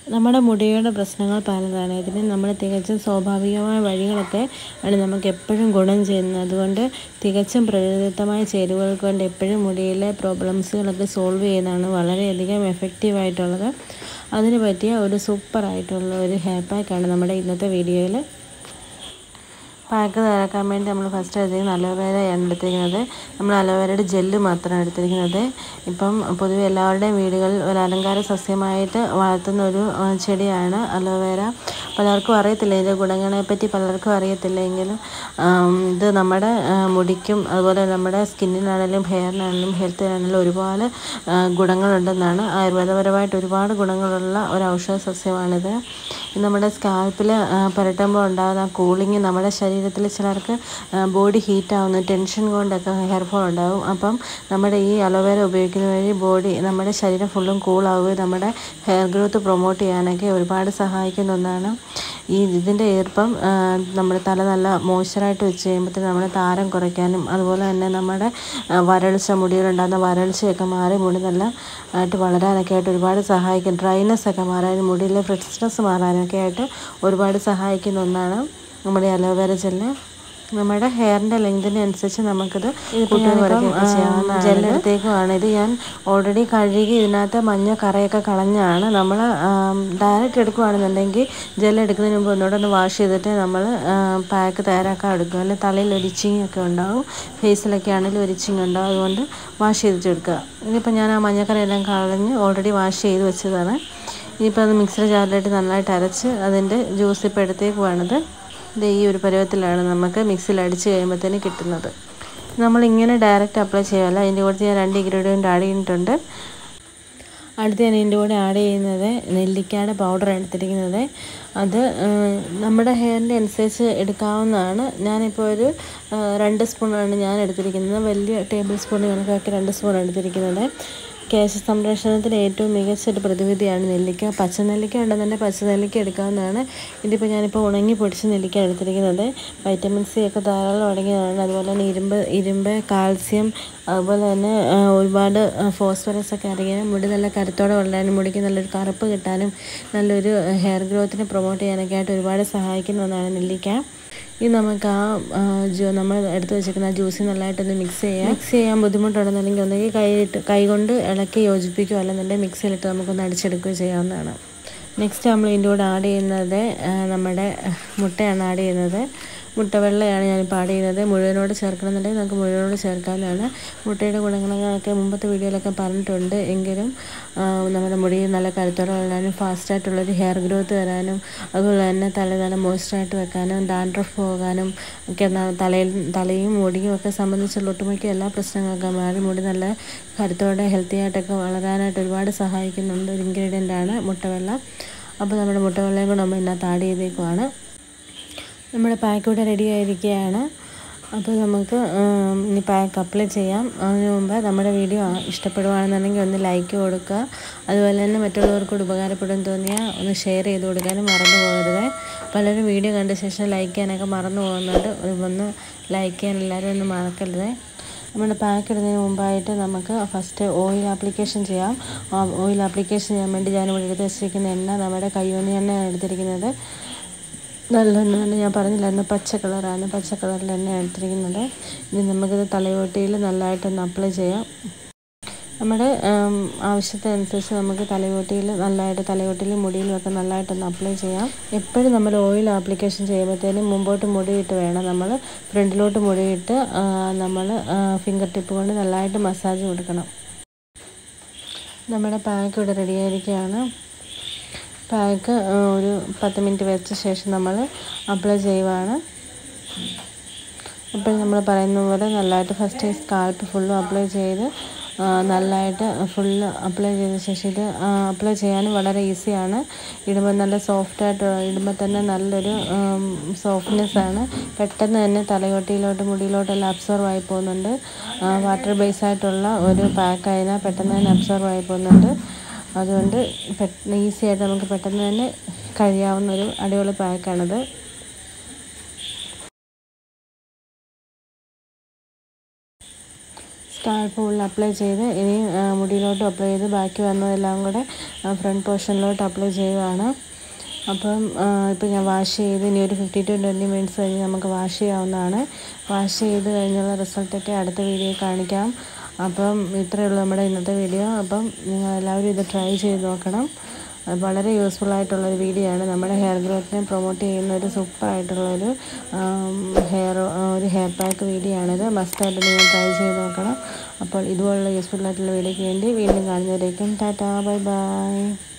നമ്മുടെ മുടിയുടെ പ്രശ്നങ്ങൾ പലതാണ് ഇതിന് നമ്മൾ തികച്ചും സ്വാഭാവികമായ വഴികളൊക്കെ ആണ് നമുക്ക് എപ്പോഴും ഗുണം ചെയ്യുന്നത് അതുകൊണ്ട് തികച്ചും പ്രകൃതിദത്തമായ ചേരുവകൾ കൊണ്ട് എപ്പോഴും മുടിയിലെ പ്രോബ്ലംസുകളൊക്കെ സോൾവ് ചെയ്യുന്നതാണ് വളരെയധികം എഫക്റ്റീവായിട്ടുള്ളത് അതിന് പറ്റിയ ഒരു സൂപ്പറായിട്ടുള്ള ഒരു ഹെയർ പാക്കാണ് നമ്മുടെ ഇന്നത്തെ വീഡിയോയിൽ പാക്ക് തയ്യാറാക്കാൻ വേണ്ടി നമ്മൾ ഫസ്റ്റ് എടുത്തിരിക്കുന്നത് അലോവേരയാണ് എടുത്തിരിക്കുന്നത് നമ്മൾ അലോവേരയുടെ ജെല്ല് മാത്രമാണ് എടുത്തിരിക്കുന്നത് ഇപ്പം പൊതുവെ എല്ലാവരുടെയും വീടുകളിൽ ഒരു അലങ്കാര സസ്യമായിട്ട് വളർത്തുന്ന ഒരു ആ, ചെടിയാണ് അലോവേര പലർക്കും അറിയത്തില്ല ഇതിൻ്റെ ഗുണങ്ങളെ പറ്റി പലർക്കും അറിയത്തില്ലെങ്കിലും ആം, ഇത് നമ്മുടെ ആ, മുടിക്കും അതുപോലെ നമ്മുടെ സ്കിന്നിനാണെങ്കിലും ഹെയറിനാണെങ്കിലും ഹെൽത്തിനാണെങ്കിലും ഒരുപാട് ആ, ഗുണങ്ങളുണ്ടെന്നാണ് ആയുർവേദപരമായിട്ട് ഒരുപാട് ഗുണങ്ങളുള്ള ഒരു ഔഷധ സസ്യമാണിത് ഇത് നമ്മുടെ സ്കാൽപ്പിൽ പുരട്ടുമ്പോൾ ഉണ്ടാകുന്ന കൂളിങ് നമ്മുടെ ശരീരത്തിൽ ചിലർക്ക് ബോഡി ഹീറ്റ് ആവുന്നു ടെൻഷൻ കൊണ്ടൊക്കെ ഹെയർ ഫോൾ ഉണ്ടാകും അപ്പം നമ്മുടെ ഈ അലോവേര ഉപയോഗിക്കുന്ന വഴി ബോഡി നമ്മുടെ ശരീരം ഫുള്ളും കൂളാവുകയും നമ്മുടെ ഹെയർ ഗ്രോത്ത് പ്രൊമോട്ട് ചെയ്യാനൊക്കെ ഒരുപാട് സഹായിക്കുന്ന ഒന്നാണ് ഈ ഇതിൻ്റെ ഈർപ്പം ആ, നമ്മുടെ തല നല്ല മോയ്സ്ചറായിട്ട് വെച്ച് കഴിയുമ്പോഴത്തേന് നമ്മുടെ താരം കുറയ്ക്കാനും അതുപോലെ തന്നെ നമ്മുടെ ആ, വരൾച്ച മുടിയിലുണ്ടാകുന്ന വരൾച്ചയൊക്കെ മാറി മുടി നല്ല ആയിട്ട് വളരാനൊക്കെ ആയിട്ട് ഒരുപാട് സഹായിക്കും ഡ്രൈനെസ് ഒക്കെ മാറാനും മുടിയിലെ ഫ്രിക്സ്നെസ് മാറാനൊക്കെ ആയിട്ട് ഒരുപാട് സഹായിക്കുന്ന ഒന്നാണ് നമ്മുടെ അലോവേര ജെല്ല് നമ്മുടെ ഹെയറിൻ്റെ ലെങ്തിന് അനുസരിച്ച് നമുക്കിത് ജെല്ലെടുത്തേക്കുമാണ് ഇത് ഞാൻ ഓൾറെഡി കഴുകി ഇതിനകത്ത് മഞ്ഞ കറയൊക്കെ കളഞ്ഞാണ് നമ്മൾ ഡയറക്റ്റ് എടുക്കുകയാണെന്നുണ്ടെങ്കിൽ ജെൽ എടുക്കുന്നതിന് മുമ്പ് ഒന്നുകൂടെ ഒന്ന് വാഷ് ചെയ്തിട്ട് നമ്മൾ പാക്ക് തയ്യാറാക്കാൻ എടുക്കും അല്ലെങ്കിൽ തലയിൽ ഒരു ഇച്ചിങ് ഒക്കെ ഉണ്ടാവും ഫേസിലൊക്കെ ആണെങ്കിലും ഒരു ഇച്ചിങ് ഉണ്ടാവും അതുകൊണ്ട് വാഷ് ചെയ്തിട്ട് എടുക്കുക ഇതിപ്പോൾ ഞാൻ ആ മഞ്ഞക്കറയെല്ലാം കളഞ്ഞ് ഓൾറെഡി വാഷ് ചെയ്ത് വെച്ചതാണ് ഇനിയിപ്പോൾ അത് മിക്സിയുടെ ജാറിലിട്ട് നന്നായിട്ട് അരച്ച് അതിൻ്റെ ജ്യൂസ് ഇപ്പോൾ എടുത്തേക്കുവാണിത് ഇത് ഈ ഒരു പരുവത്തിലാണ് നമുക്ക് മിക്സിയിൽ അടിച്ച് കഴിയുമ്പോഴത്തേന് കിട്ടുന്നത് നമ്മളിങ്ങനെ ഡയറക്റ്റ് അപ്ലൈ ചെയ്യാമല്ല അതിൻ്റെ കൂടെ ഞാൻ രണ്ട് ഇൻഗ്രീഡിയൻറ്റ് ആഡ് ചെയ്തിട്ടുണ്ട് അടുത്ത് ഞാൻ ഇതിൻ്റെ കൂടെ ആഡ് ചെയ്യുന്നത് നെല്ലിക്കയുടെ പൗഡർ എടുത്തിരിക്കുന്നത് അത് ആ, നമ്മുടെ ഹെയറിൻ്റെ അനുസരിച്ച് എടുക്കാവുന്നതാണ് ഞാനിപ്പോൾ ഒരു ആ, രണ്ട് സ്പൂണാണ് ഞാൻ എടുത്തിരിക്കുന്നത് വലിയ ടേബിൾ സ്പൂൺ കണക്കാക്കി രണ്ട് സ്പൂൺ എടുത്തിരിക്കുന്നത് കേശ സംരക്ഷണത്തിന് ഏറ്റവും മികച്ച ഒരു പ്രതിവിധിയാണ് നെല്ലിക്ക പച്ച നെല്ലിക്ക ഉണ്ടെന്നുണ്ടെങ്കിൽ പച്ച നെല്ലിക്ക എടുക്കാവുന്നതാണ് ഇതിപ്പോൾ ഞാനിപ്പോൾ ഉണങ്ങി പൊടിച്ച നെല്ലിക്ക എടുത്തിരിക്കുന്നത് വൈറ്റമിൻ സി ഒക്കെ ധാരാളം അടങ്ങിയതാണ് അതുപോലെ തന്നെ ഇരുമ്പ് ഇരുമ്പ് കാൽസ്യം അതുപോലെ തന്നെ ആ, ഒരുപാട് ഫോസ്ഫറസ് ഒക്കെ അടങ്ങിയ മുടി നല്ല കരുത്തോടെ വളരാനും മുടിക്ക് നല്ലൊരു കറുപ്പ് കിട്ടാനും നല്ലൊരു ഹെയർ ഗ്രോത്തിനെ പ്രൊമോട്ട് ചെയ്യാനൊക്കെ ആയിട്ട് ഒരുപാട് സഹായിക്കുന്ന ഒന്നാണ് നെല്ലിക്ക ഇത് നമുക്ക് ആ ആ, ജ്യൂ നമ്മൾ എടുത്ത് വെച്ചിരിക്കുന്ന ആ ജ്യൂസിൽ നല്ലതായിട്ടൊന്ന് മിക്സ് ചെയ്യാം മിക്സ് ചെയ്യാൻ ബുദ്ധിമുട്ടുണ്ടെന്നുണ്ടെങ്കിൽ ഒന്നെങ്കിൽ കൈയിട്ട് കൈ കൊണ്ട് ഇളക്കി യോജിപ്പിക്കുകയോ അല്ലെന്നുണ്ടെങ്കിൽ മിക്സിയിലിട്ട് നമുക്കൊന്ന് അടിച്ചെടുക്കുകയോ ചെയ്യാവുന്നതാണ് നെക്സ്റ്റ് നമ്മൾ ഇതിൻ്റെ കൂടെ ആഡ് ചെയ്യുന്നത് ആ, നമ്മുടെ മുട്ടയാണ് ആഡ് ചെയ്യുന്നത് മുട്ടവെള്ളയാണ് ഞാനിപ്പോൾ ആഡ് ചെയ്യുന്നത് മുഴുവനോട് ചേർക്കണമെന്നുണ്ടെങ്കിൽ നമുക്ക് മുഴുവനോട് ചേർക്കാവുന്നതാണ് മുട്ടയുടെ ഗുണങ്ങളൊക്കെ മുമ്പത്തെ വീഡിയോയിലൊക്കെ പറഞ്ഞിട്ടുണ്ട് എങ്കിലും ആ, നമ്മുടെ മുടി നല്ല കരുത്തോടെ വളരാനും ഫാസ്റ്റായിട്ടുള്ളൊരു ഹെയർ ഗ്രോത്ത് വരാനും അതുപോലെ തന്നെ തല നല്ല മോയ്സ്ചറായിട്ട് വെക്കാനും ഡാൻഡ്രഫ് പോകാനും ഒക്കെ ന- തലയിൽ തലയും മുടിയും ഒക്കെ സംബന്ധിച്ചുള്ള ഒട്ടുമിക്ക എല്ലാ പ്രശ്നങ്ങളൊക്കെ മാറി മുടി നല്ല കരുത്തോടെ ഹെൽത്തി ആയിട്ടൊക്കെ വളരാനായിട്ട് ഒരുപാട് സഹായിക്കുന്നുണ്ട് ഒരു ഇൻഗ്രീഡിയൻ്റ് ആണ് മുട്ടവെള്ളം അപ്പോൾ നമ്മുടെ മുട്ടവെള്ളയും കൂടെ നമ്മൾ ഇതിനകത്ത് ആഡ് ചെയ്തേക്കുവാണ് നമ്മുടെ പാക്ക് ഇവിടെ റെഡി ആയിരിക്കുകയാണ് അപ്പോൾ നമുക്ക് ഉം, ഇനി പാക്ക് അപ്ലൈ ചെയ്യാം അതിന് മുമ്പ് നമ്മുടെ വീഡിയോ ഇഷ്ടപ്പെടുവാണെന്നുണ്ടെങ്കിൽ ഒന്ന് ലൈക്ക് കൊടുക്കുക അതുപോലെ തന്നെ മറ്റുള്ളവർക്ക് കൂടി ഉപകാരപ്പെടും തോന്നിയാൽ ഒന്ന് ഷെയർ ചെയ്ത് കൊടുക്കാനും മറന്നു പോകരുത് പലരും വീഡിയോ കണ്ട ശേഷം ലൈക്ക് ചെയ്യാനൊക്കെ മറന്നു പോകുന്നുണ്ട് ഒന്ന് ലൈക്ക് ചെയ്യാൻ എല്ലാവരും ഒന്ന് മറക്കരുത് നമ്മുടെ പാക്ക് ഇടുന്നതിന് മുമ്പായിട്ട് നമുക്ക് ഫസ്റ്റ് ഓയിൽ ആപ്ലിക്കേഷൻ ചെയ്യാം ആ ഓയിൽ ആപ്ലിക്കേഷൻ ചെയ്യാൻ വേണ്ടി ഞാനിവിടെ എടുത്ത് വെച്ചിരിക്കുന്ന എണ്ണ നമ്മുടെ കയ്യോന്നി എണ്ണയാണ് എടുത്തിരിക്കുന്നത് നല്ല എണ്ണ തന്നെ ഞാൻ പറഞ്ഞില്ലായിരുന്നു പച്ച കളറാണ് പച്ച കളറിൽ എണ്ണ എടുത്തിരിക്കുന്നത് ഇനി നമുക്കിത് തലയോട്ടിയിൽ നല്ലതായിട്ടൊന്ന് അപ്ലൈ ചെയ്യാം നമ്മുടെ ഉം, ആവശ്യത്തിനനുസരിച്ച് നമുക്ക് തലയോട്ടിയിൽ നല്ലതായിട്ട് തലയോട്ടിയിൽ മുടിയിലും ഒക്കെ നല്ലതായിട്ടൊന്ന് അപ്ലൈ ചെയ്യാം എപ്പോഴും നമ്മൾ ഓയിൽ ആപ്ലിക്കേഷൻ ചെയ്യുമ്പോഴത്തേനും മുമ്പോട്ട് മുടിയിട്ട് വേണം നമ്മൾ ഫ്രണ്ടിലോട്ട് മുടിയിട്ട് നമ്മൾ ഫിംഗർ ടിപ്പ് കൊണ്ട് നല്ലതായിട്ട് മസാജ് കൊടുക്കണം നമ്മുടെ പാക്ക് ഇവിടെ റെഡിയായിരിക്കുകയാണ് പാക്ക് ഒരു പത്ത് മിനിറ്റ് വെച്ച ശേഷം നമ്മൾ അപ്ലൈ ചെയ്യുവാണ് അപ്പോൾ നമ്മൾ പറയുന്ന പോലെ നല്ലതായിട്ട് ഫസ്റ്റ് സ്കാൽപ്പ് ഫുള്ളും അപ്ലൈ ചെയ്ത് ആ, നല്ലതായിട്ട് ഫുള്ള് അപ്ലൈ ചെയ്ത ശേഷം ഇത് അപ്ലൈ ചെയ്യാനും വളരെ ഈസിയാണ് ഇടുമ്പോൾ നല്ല സോഫ്റ്റായിട്ട് ഇടുമ്പോൾ തന്നെ നല്ലൊരു സോഫ്റ്റ്നെസ് ആണ് പെട്ടെന്ന് തന്നെ തലയോട്ടിയിലോട്ട് മുടിയിലോട്ടെല്ലാം അബ്സോർവ് ആയി പോകുന്നുണ്ട് വാട്ടർ ബേസ് ആയിട്ടുള്ള ഒരു പാക്ക് ആയതിനാൽ പെട്ടെന്ന് തന്നെ അബ്സോർവ് ആയി പോകുന്നുണ്ട് അതുകൊണ്ട് പെട്ടെന്ന് ഈസി ആയിട്ട് നമുക്ക് പെട്ടെന്ന് തന്നെ കഴിയാവുന്ന ഒരു അടിപൊളി പാക്കാണിത് സ്കാൽപ്പ് ഉള്ളിൽ അപ്ലൈ ചെയ്ത് ഇനി ആ, മുടിയിലോട്ട് അപ്ലൈ ചെയ്ത് ബാക്കി വന്നതെല്ലാം കൂടെ ഫ്രണ്ട് പോർഷനിലോട്ട് അപ്ലൈ ചെയ്യുവാണ് അപ്പം ഇപ്പം ഞാൻ വാഷ് ചെയ്ത് ഇനി ഒരു ഫിഫ്റ്റി ടു ട്വൻറ്റി മിനിറ്റ്സ് കഴിഞ്ഞ് നമുക്ക് വാഷ് ചെയ്യാവുന്നതാണ് വാഷ് ചെയ്ത് കഴിഞ്ഞുള്ള റിസൾട്ടൊക്കെ അടുത്ത വീഡിയോ കാണിക്കാം അപ്പം ഇത്രയേ ഉള്ളൂ നമ്മുടെ ഇന്നത്തെ വീഡിയോ അപ്പം നിങ്ങൾ എല്ലാവരും ഇത് ട്രൈ ചെയ്ത് നോക്കണം അത് വളരെ യൂസ്ഫുൾ ആയിട്ടുള്ള ഒരു വീഡിയോ ആണ് നമ്മുടെ ഹെയർ ഗ്രോത്തിനെ പ്രൊമോട്ട് ചെയ്യുന്ന ഒരു സൂപ്പർ ആയിട്ടുള്ള ഒരു ഹെയർ ഒരു ഹെയർ പാക്ക് വീഡിയോ ആണിത് മസ്റ്റായിട്ട് നിങ്ങൾ ട്രൈ ചെയ്ത് നോക്കണം അപ്പോൾ ഇതുപോലുള്ള യൂസ്ഫുൾ ആയിട്ടുള്ള വീഡിയോയ്ക്ക് വേണ്ടി വീണ്ടും കാണുന്നവരേക്കും ടാറ്റാ ബൈ ബൈ